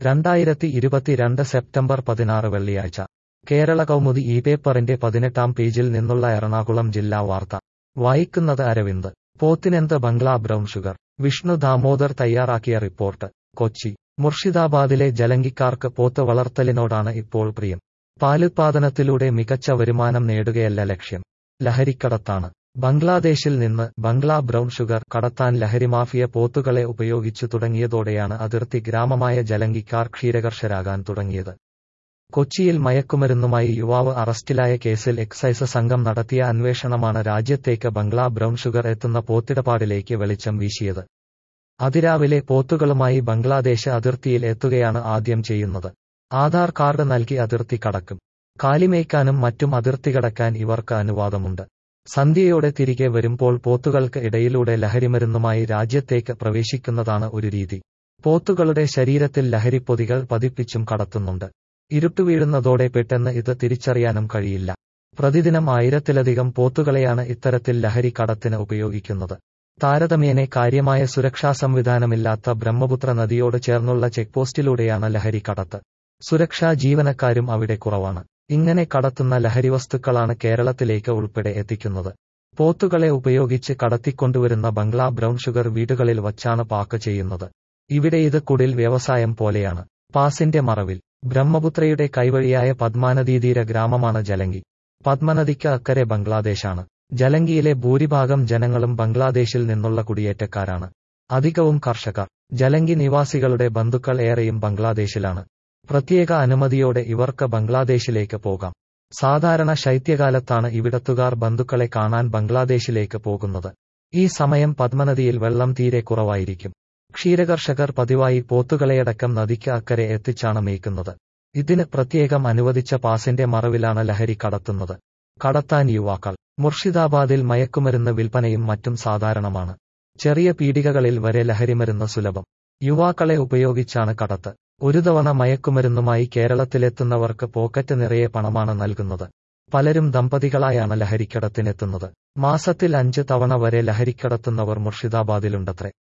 രണ്ടായിരത്തി ഇരുപത്തിരണ്ട് സെപ്റ്റംബർ പതിനാറ് വെള്ളിയാഴ്ച കേരള കൗമുദി ഈ പേപ്പറിന്റെ പതിനെട്ടാം പേജിൽ നിന്നുള്ള എറണാകുളം ജില്ലാ വാർത്ത വായിക്കുന്നത് അരവിന്ദ് പോത്തിനെന്ത് ബംഗ്ലാ ബ്രൗൺ ഷുഗർ വിഷ്ണു ദാമോദർ തയ്യാറാക്കിയ റിപ്പോർട്ട് കൊച്ചി മുർഷിദാബാദിലെ ജലങ്കിക്കാർക്ക് പോത്ത് വളർത്തലിനോടാണ് ഇപ്പോൾ പ്രിയം പാലുത്പാദനത്തിലൂടെ മികച്ച വരുമാനം നേടുകയല്ല ലക്ഷ്യം ലഹരിക്കടത്താണ് ബംഗ്ലാദേശിൽ നിന്ന് ബംഗ്ലാ ബ്രൗൺ ഷുഗർ കടത്താൻ ലഹരിമാഫിയ പോത്തുകളെ ഉപയോഗിച്ചു തുടങ്ങിയതോടെയാണ് അതിർത്തി ഗ്രാമമായ ജലങ്കിക്കാർ ക്ഷീരകർഷരാകാൻ തുടങ്ങിയത് കൊച്ചിയിൽ മയക്കുമരുന്നുമായി യുവാവ് അറസ്റ്റിലായ കേസിൽ എക്സൈസ് സംഘം നടത്തിയ അന്വേഷണമാണ് രാജ്യത്തേക്ക് ബംഗ്ലാ ബ്രൗൺ ഷുഗർ എത്തുന്ന പോത്തിടപാടിലേക്ക് വെളിച്ചം വീശിയത് അതിരാവിലെ പോത്തുകളുമായി ബംഗ്ലാദേശ് അതിർത്തിയിൽ എത്തുകയാണ് ആദ്യം ചെയ്യുന്നത് ആധാർ കാർഡ് നൽകി അതിർത്തി കടക്കും കാലിമേയ്ക്കാനും മറ്റും അതിർത്തി കടക്കാൻ ഇവർക്ക് അനുവാദമുണ്ട് സന്ധ്യയോടെ തിരികെ വരുമ്പോൾ പോത്തുകൾക്ക് ഇടയിലൂടെ ലഹരിമരുന്നുമായി രാജ്യത്തേക്ക് പ്രവേശിക്കുന്നതാണ് ഒരു രീതി പോത്തുകളുടെ ശരീരത്തിൽ ലഹരിപ്പൊതികൾ പതിപ്പിച്ചും കടത്തുന്നുണ്ട് ഇരുട്ടുവീഴുന്നതോടെ പെട്ടെന്ന് ഇത് തിരിച്ചറിയാനും കഴിയില്ല പ്രതിദിനം ആയിരത്തിലധികം പോത്തുകളെയാണ് ഇത്തരത്തിൽ ലഹരി കടത്തിന് ഉപയോഗിക്കുന്നത് താരതമ്യേനെ കാര്യമായ സുരക്ഷാ സംവിധാനമില്ലാത്ത ബ്രഹ്മപുത്ര നദിയോട് ചേർന്നുള്ള ചെക്പോസ്റ്റിലൂടെയാണ് ലഹരി കടത്ത് സുരക്ഷാ ജീവനക്കാരും അവിടെ കുറവാണ് ഇങ്ങനെ കടത്തുന്ന ലഹരിവസ്തുക്കളാണ് കേരളത്തിലേക്ക് ഉൾപ്പെടെ എത്തിക്കുന്നത് പോത്തുകളെ ഉപയോഗിച്ച് കടത്തിക്കൊണ്ടുവരുന്ന ബംഗ്ലാ ബ്രൗൺ ഷുഗർ വീടുകളിൽ വച്ചാണ് പാക്ക് ചെയ്യുന്നത് ഇവിടെ ഇത് കുടിൽ വ്യവസായം പോലെയാണ് പാസിന്റെ മറവിൽ ബ്രഹ്മപുത്രയുടെ കൈവഴിയായ പദ്മാനദീതീര ഗ്രാമമാണ് ജലങ്കി പദ്മനദിക്ക് അക്കരെ ബംഗ്ലാദേശാണ് ജലങ്കിയിലെ ഭൂരിഭാഗം ജനങ്ങളും ബംഗ്ലാദേശിൽ നിന്നുള്ള കുടിയേറ്റക്കാരാണ് അധികവും കർഷകർ ജലങ്കി നിവാസികളുടെ ബന്ധുക്കൾ ഏറെയും ബംഗ്ലാദേശിലാണ് പ്രത്യേക അനുമതിയോടെ ഇവർക്ക് ബംഗ്ലാദേശിലേക്ക് പോകാം സാധാരണ ശൈത്യകാലത്താണ് ഇവിടത്തുകാർ ബന്ധുക്കളെ കാണാൻ ബംഗ്ലാദേശിലേക്ക് പോകുന്നത് ഈ സമയം പദ്മനദിയിൽ വെള്ളം തീരെ കുറവായിരിക്കും ക്ഷീരകർഷകർ പതിവായി പോത്തുകളെയടക്കം നദിക്ക് അക്കരെ എത്തിച്ചാണ് മേയ്ക്കുന്നത് ഇതിന് പ്രത്യേകം അനുവദിച്ച പാസിന്റെ മറവിലാണ് ലഹരി കടത്തുന്നത് കടത്താൻ യുവാക്കൾ മുർഷിദാബാദിൽ മയക്കുമരുന്ന് വിൽപ്പനയും മറ്റും സാധാരണമാണ് ചെറിയ പീടികകളിൽ വരെ ലഹരിമരുന്ന് സുലഭം യുവാക്കളെ ഉപയോഗിച്ചാണ് കടത്ത് ഒരു തവണ മയക്കുമരുന്നുമായി കേരളത്തിലെത്തുന്നവർക്ക് പോക്കറ്റ് നിറയെ പണമാണ് നൽകുന്നത് പലരും ദമ്പതികളായാണ് ലഹരിക്കടത്തിനെത്തുന്നത് മാസത്തിൽ അഞ്ച് തവണ വരെ ലഹരിക്കടത്തുന്നവർ മുർഷിദാബാദിലുണ്ടത്രേ